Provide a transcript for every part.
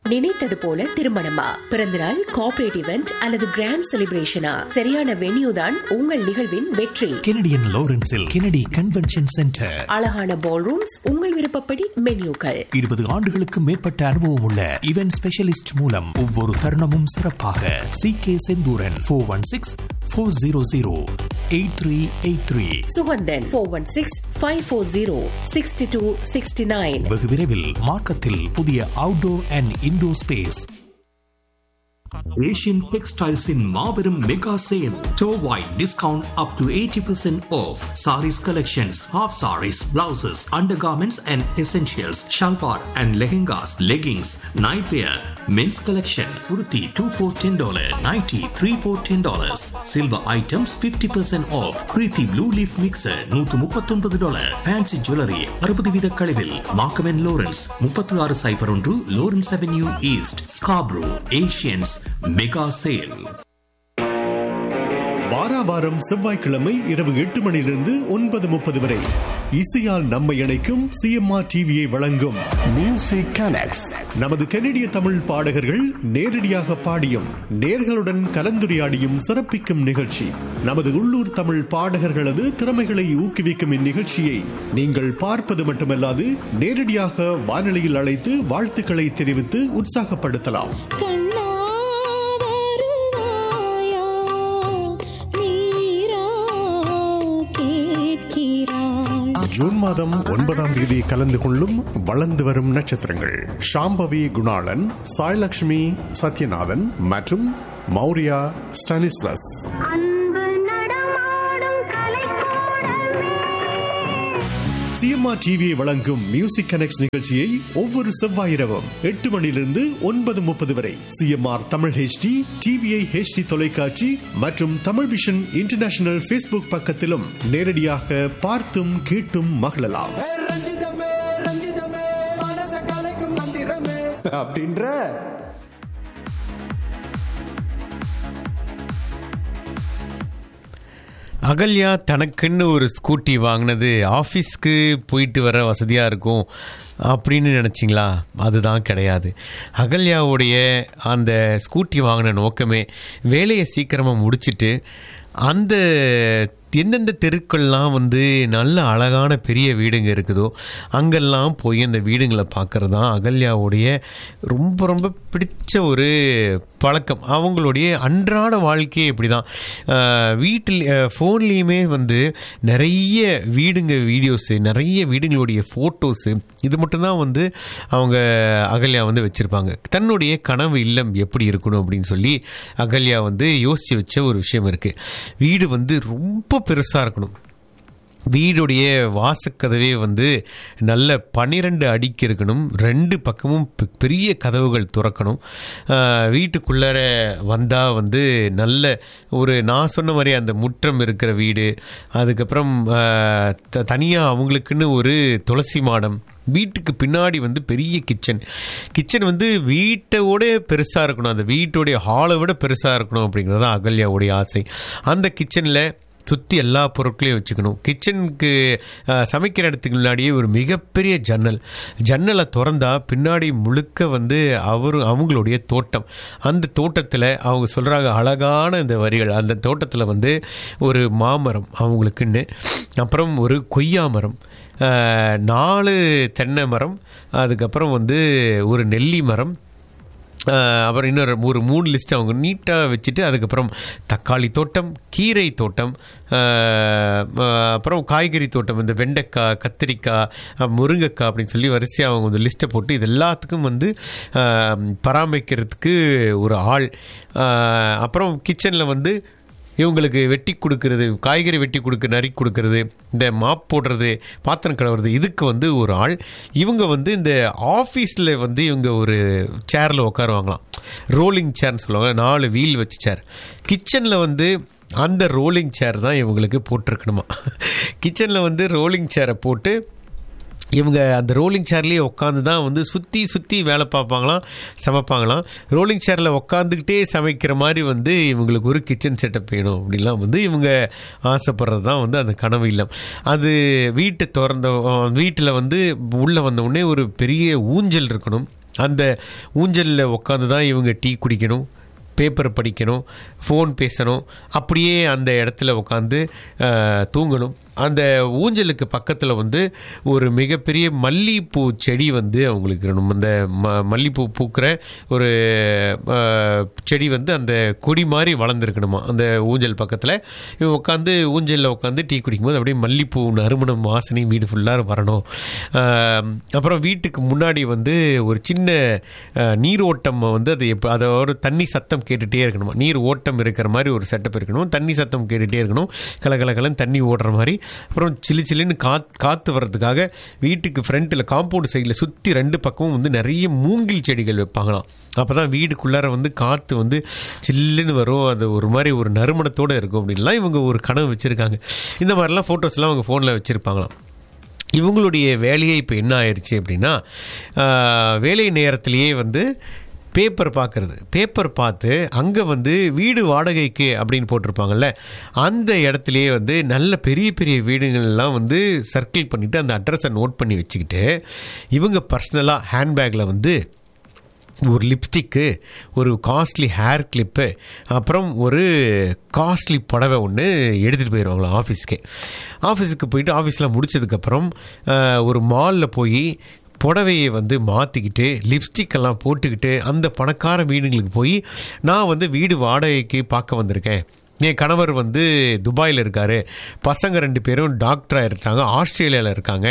நினைத்தது போல திருமணமா பிறந்தநாள் கார்ப்பரேட் இவெண்ட் அல்லது கிராண்ட் செலிப்ரேஷனா சரியான வென்யூ தான் உங்கள் நிகழ்வின் வெற்றி கெனடியன் லாரன்ஸில் கெனடி கன்வென்ஷன் சென்டர் அழகான பால் ரூம்ஸ் உங்கள் விருப்பப்படி மென்யூக்கள் இருபது ஆண்டுகளுக்கு மேற்பட்ட அனுபவம் உள்ள இவென்ட் ஸ்பெஷலிஸ்ட் மூலம் ஒவ்வொரு தருணமும் சிறப்பாக C K Senthuran four one six four zero zero eight three eight three Suganthan four one six five four zero sixty two sixty nine வெகு விரைவில் மார்க்கத்தில் புதிய outdoor and indoor space Asian டெக்ஸ்டைல்ஸின் மாபெரும் மெகா சேல் டோ வைட் discount up to eighty percent off sarees collections half sarees blouses under garments and essentials shalwar and lehengas leggings night wear men's collection உடுத்தி two four ten dollar ninety three four ten dollars silver items fifty percent off Preethi blue leaf mixer நூற்று முப்பத்தொன்பது dollar fancy jewellery அறுபது வீத கழிவில் மார்க்கமென் Lawrence முப்பத்தி ஆறு cipher ஒன்று Lawrence avenue east Scarborough Asians mega sale வாராவாரம் செவ்வாய்க்கிழமை இரவு எட்டு மணியிலிருந்து ஒன்பது முப்பது வரை இசையால் நம்மை இணைக்கும் சிஎம்ஆர் டிவியை வழங்கும் மியூசிக் கனெக்ட்ஸ் நமது கனடிய தமிழ் பாடகர்கள் நேரடியாக பாடியும் நேர்களுடன் கலந்துரையாடியும் சிறப்பிக்கும் நிகழ்ச்சி நமது உள்ளூர் தமிழ் பாடகர்களது திறமைகளை ஊக்குவிக்கும் இந்நிகழ்ச்சியை நீங்கள் பார்ப்பது மட்டுமல்லாது நேரடியாக வானொலியில் அழைத்து வாழ்த்துக்களை தெரிவித்து உற்சாகப்படுத்தலாம் கண்ணா வருவாயா நீரா கேட்கிறாய் ஜூன் மாதம் ஒன்பதாம் தேதி கலந்து கொள்ளும் வளர்ந்து வரும் நட்சத்திரங்கள் ஷாம்பவி குணாளன் சாய்லக்ஷ்மி சத்யநாதன் மற்றும் மௌரியா ஸ்டானிஸ்லஸ் அன்பு நடமாடும் கலைக்கூடமே சிஎம்ஆர் டிவியை வழங்கும் மியூசிக் கனெக்ட் நிகழ்ச்சியை ஒவ்வொரு செவ்வாய் இரவும் எட்டு மணியிலிருந்து ஒன்பது முப்பது வரை CMR Tamil HD TVI HD தொலைக்காட்சி மற்றும் தமிழ் விஷன் இன்டர்நேஷனல் ஃபேஸ்புக் பக்கத்திலும் நேரடியாக பார்த்தும் கேட்டும் மகிழலாம் ஏ ரஞ்சிதமே ரஞ்சிதமே மனச கலைக்கும் மந்திரமே அப்படின்ற அகல்யா தனக்குன்னு ஒரு ஸ்கூட்டி வாங்கினது ஆஃபீஸ்க்கு போயிட்டு வர வசதியாக இருக்கும் அப்படின்னு நினச்சிங்களா அதுதான் கிடையாது அகல்யாவுடைய அந்த ஸ்கூட்டி வாங்கின நோக்கமே வேலையை சீக்கிரமாக முடிச்சிட்டு அந்த எந்தெந்த தெருக்கள்லாம் வந்து நல்ல அழகான பெரிய வீடுங்க இருக்குதோ அங்கெல்லாம் போய் அந்த வீடுங்களை பார்க்கறது தான் அகல்யாவுடைய ரொம்ப ரொம்ப பிடிச்ச ஒரு பழக்கம் அவங்களுடைய அன்றாட வாழ்க்கையே இப்படி தான் வீட்டில் ஃபோன்லேயுமே வந்து நிறைய வீடுங்க வீடியோஸு நிறைய வீடுங்களுடைய ஃபோட்டோஸு இது மட்டும்தான் வந்து அவங்க அகல்யா வந்து வச்சுருப்பாங்க தன்னுடைய கனவு இல்லம் எப்படி இருக்கணும் அப்படின்னு சொல்லி அகல்யா வந்து யோசித்து வச்ச ஒரு விஷயம் இருக்குது வீடு வந்து ரொம்ப பெருசாக இருக்கணும் வீடுடைய வாசக்கதவே வந்து நல்ல பன்னிரெண்டு அடிக்கு இருக்கணும் ரெண்டு பக்கமும் பெ- பெரிய கதவுகள் திறக்கணும் ஆஹ் வீட்டுக்குள்ளார வந்தால் வந்து நல்ல ஒரு நான் சொன்ன மாதிரி அந்த முற்றம் இருக்கிற வீடு அதுக்கப்புறம் தனியாக அவங்களுக்குன்னு ஒரு துளசி மாடம் வீட்டுக்கு பின்னாடி வந்து பெரிய கிச்சன் கிச்சன் வந்து வீட்டோட பெருசாக இருக்கணும் அந்த வீட்டோடைய ஹாலை விட பெருசாக இருக்கணும் அப்படிங்கிறது தான் அகல்யாவுடைய ஆசை அந்த கிச்சனில் சுற்றி எல்லா பொருட்களையும் வச்சுக்கணும் கிச்சனுக்கு அஹ், சமைக்கிற இடத்துக்கு முன்னாடியே ஒரு மிகப்பெரிய ஜன்னல் ஜன்னலை திறந்தா பின்னாடி முழுக்க வந்து அவர் அவங்களுடைய தோட்டம் அந்த தோட்டத்தில் அவங்க சொல்கிறாங்க அழகான இந்த வரிகள் அந்த தோட்டத்தில் வந்து ஒரு மாமரம் அவங்களுக்குன்னு அப்புறம் ஒரு கொய்யா மரம் அஹ், நாலு தென்னை மரம் அதுக்கப்புறம் வந்து ஒரு நெல்லி மரம் ஆஹ் அப்புறம் இன்னொரு ஒரு மூணு லிஸ்ட் அவங்க நீட்டாக வச்சுட்டு அதுக்கப்புறம் தக்காளி தோட்டம் கீரை தோட்டம் ஆஹ் ஆஹ் அப்புறம் காய்கறி தோட்டம் இந்த வெண்டைக்காய் கத்திரிக்காய் அஹ் முருங்கைக்காய் அப்படின்னு சொல்லி வரிசையாக அவங்க வந்து லிஸ்ட்டை போட்டு இது எல்லாத்துக்கும் வந்து ஆஹ் பராமரிக்கிறதுக்கு ஒரு ஆள் ஆஹ் அப்புறம் கிச்சனில் வந்து இவங்களுக்கு வெட்டி கொடுக்கறது காய்கறி வெட்டி கொடுக்க நறுக்கி கொடுக்கறது இந்த மாப் போடுறது பாத்திரம் கழுவுறது இதுக்கு வந்து ஒரு ஆள் இவங்க வந்து இந்த ஆஃபீஸில் வந்து இவங்க ஒரு சேரில் உட்காருவாங்களாம் ரோலிங் சேர்னு சொல்லுவாங்க நாலு வீல் வச்ச சேர் கிச்சனில் வந்து அந்த ரோலிங் சேர் தான் இவங்களுக்கு போட்டிருக்கணுமா கிச்சனில் வந்து ரோலிங் சேரை போட்டு இவங்க அந்த ரோலிங் சேர்லேயே உட்காந்து தான் வந்து சுற்றி சுற்றி வேலை பார்ப்பாங்களாம் சமைப்பாங்களாம் ரோலிங் சேரில் உட்காந்துக்கிட்டே சமைக்கிற மாதிரி வந்து இவங்களுக்கு ஒரு கிச்சன் செட்டப் வேணும் அப்படிலாம் வந்து இவங்க ஆசைப்படுறது தான் வந்து அந்த கனவு இல்லம் அது வீட்டை திறந்த வீட்டில் வந்து உள்ளே வந்த உடனே ஒரு பெரிய ஊஞ்சல் இருக்கணும் அந்த ஊஞ்சலில் உட்காந்து தான் இவங்க டீ குடிக்கணும் பேப்பர் படிக்கணும் ஃபோன் பேசணும் அப்படியே அந்த இடத்துல உட்காந்து தூங்கணும் அந்த ஊஞ்சலுக்கு பக்கத்தில் வந்து ஒரு மிகப்பெரிய மல்லிகைப்பூ செடி வந்து அவங்களுக்கு இருக்கணும் அந்த ம மல்லிகைப்பூ பூக்கிற ஒரு அஹ், செடி வந்து அந்த கொடி மாதிரி வளர்ந்துருக்கணுமா அந்த ஊஞ்சல் பக்கத்தில் இவன் உட்காந்து ஊஞ்சலில் உட்காந்து டீ குடிக்கும்போது அப்படியே மல்லிகைப்பூ நறுமணம் வாசனை வீடு ஃபுல்லாக வரணும் அஹ், அப்புறம் வீட்டுக்கு முன்னாடி வந்து ஒரு சின்ன அஹ், நீரோட்டம் வந்து அது எப்போ அதை ஒரு தண்ணி சத்தம் கேட்டுகிட்டே இருக்கணுமா நீர் ஓட்டம் இருக்கிற மாதிரி ஒரு செட்டப் இருக்கணும் தண்ணி சத்தம் கேட்டுகிட்டே இருக்கணும் கலகலகலன்னு தண்ணி ஓடுற மாதிரி அப்புறம் சிலு சிலுன்னு காத் காற்று வர்றதுக்காக வீட்டுக்கு ஃப்ரண்ட்டில் காம்பவுண்ட் சைடில் சுற்றி ரெண்டு பக்கமும் வந்து நிறைய மூங்கில் செடிகள் வைப்பாங்களாம் அப்போ தான் வீடுக்குள்ளார வந்து காற்று வந்து சில்லுன்னு வரும் அது ஒரு மாதிரி ஒரு நறுமணத்தோடு இருக்கும் அப்படின்லாம் இவங்க ஒரு கனவு வச்சுருக்காங்க இந்த மாதிரிலாம் ஃபோட்டோஸ்லாம் அவங்க ஃபோனில் வச்சுருப்பாங்களாம் இவங்களுடைய வேலையே இப்போ என்ன ஆயிடுச்சு அப்படின்னா ஆஹ், வேலை நேரத்திலேயே வந்து பேப்பர் பார்க்குறது பேப்பர் பார்த்து அங்கே வந்து வீடு வாடகைக்கு அப்படின்னு போட்டிருப்பாங்கல்ல அந்த இடத்துலையே வந்து நல்ல பெரிய பெரிய வீடுகள்லாம் வந்து சர்க்கிள் பண்ணிவிட்டு அந்த அட்ரஸை நோட் பண்ணி வச்சுக்கிட்டு இவங்க பர்சனலாக ஹேண்ட்பேக்கில் வந்து ஒரு லிப்ஸ்டிக்கு ஒரு காஸ்ட்லி ஹேர் கிளிப்பு அப்புறம் ஒரு காஸ்ட்லி புடவை ஒன்று எடுத்துகிட்டு போயிடுவாங்களா ஆஃபீஸ்க்கு ஆஃபீஸுக்கு போயிட்டு ஆஃபீஸில் முடிச்சதுக்கப்புறம் அஹ், ஒரு மாலில் போய் புடவையை வந்து மாற்றிக்கிட்டு லிப்ஸ்டிக் எல்லாம் போட்டுக்கிட்டு அந்த பணக்கார வீடுங்களுக்கு போய் நான் வந்து வீடு வாடகைக்கு பார்க்க வந்திருக்கேன் என் கணவர் வந்து துபாயில் இருக்கார் பசங்க ரெண்டு பேரும் டாக்டராக இருக்காங்க ஆஸ்திரேலியாவில் இருக்காங்க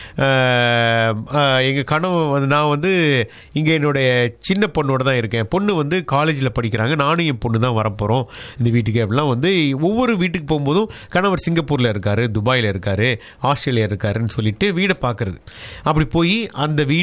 எங்கள் கணவர் வந்து நான் வந்து இங்கே என்னுடைய சின்ன பொண்ணோட தான் இருக்கேன் பொண்ணு வந்து காலேஜில் படிக்கிறாங்க நானும் என் பொண்ணு தான் வரப்போகிறோம் இந்த வீட்டுக்கு அப்படிலாம் வந்து ஒவ்வொரு வீட்டுக்கு போகும்போதும் கணவர் சிங்கப்பூரில் இருக்கார் துபாயில் இருக்கார் ஆஸ்திரேலியா இருக்காருன்னு சொல்லிட்டு வீடை பார்க்குறது அப்படி போய் அந்த வீட்டு